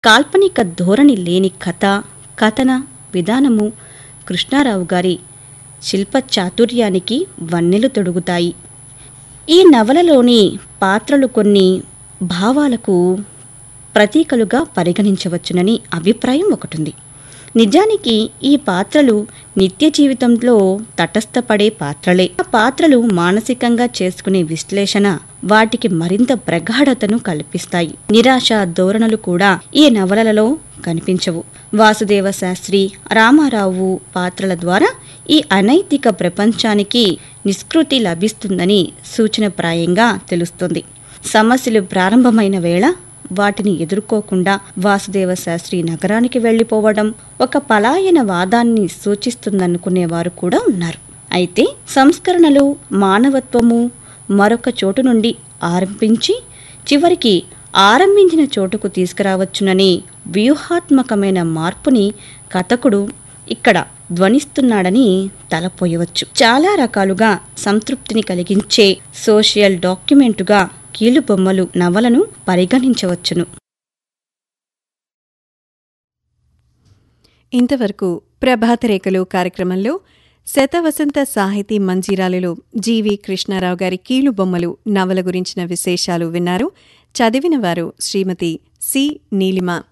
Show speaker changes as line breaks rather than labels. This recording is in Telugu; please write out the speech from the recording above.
కాల్పనిక ధోరణి లేని కథ కథన విధానము కృష్ణారావు గారి శిల్ప చాతుర్యానికి వన్నెలు తొడుగుతాయి ఈ నవలలోని పాత్రలు కొన్ని భావాలకు ప్రతీకలుగా పరిగణించవచ్చునని అభిప్రాయం ఒకటుంది నిజానికి ఈ పాత్రలు నిత్య జీవితంలో తటస్థపడే పాత్రలే ఆ పాత్రలు మానసికంగా చేసుకునే విశ్లేషణ వాటికి మరింత ప్రగాఢతను కల్పిస్తాయి నిరాశ ధోరణులు కూడా ఈ నవలలలో కనిపించవు వాసుదేవ శాస్త్రి రామారావు పాత్రల ద్వారా ఈ అనైతిక ప్రపంచానికి నిష్కృతి లభిస్తుందని సూచనప్రాయంగా తెలుస్తుంది సమస్యలు ప్రారంభమైన వేళ వాటిని ఎదుర్కోకుండా వాసుదేవ శాస్త్రి నగరానికి వెళ్ళిపోవడం ఒక పలాయన వాదాన్ని సూచిస్తుందనుకునేవారు కూడా ఉన్నారు అయితే సంస్కరణలు మానవత్వము మరొక చోటు నుండి ఆరంభించి చివరికి ఆరంభించిన చోటుకు తీసుకురావచ్చునని వ్యూహాత్మకమైన మార్పుని కథకుడు ఇక్కడ ధ్వనిస్తున్నాడని తలపోయవచ్చు చాలా రకాలుగా సంతృప్తిని కలిగించే సోషల్ డాక్యుమెంటుగా కీలుబొమ్మలు నవలను పరిగణించవచ్చును
ఇంతవరకు ప్రభాత రేఖలు కార్యక్రమంలో శతవసంత సాహితీ మంజీరాలలో జీవి కృష్ణారావు గారి కీలుబొమ్మలు నవల గురించిన విశేషాలు విన్నారు చదివిన వారు శ్రీమతి సి నీలిమ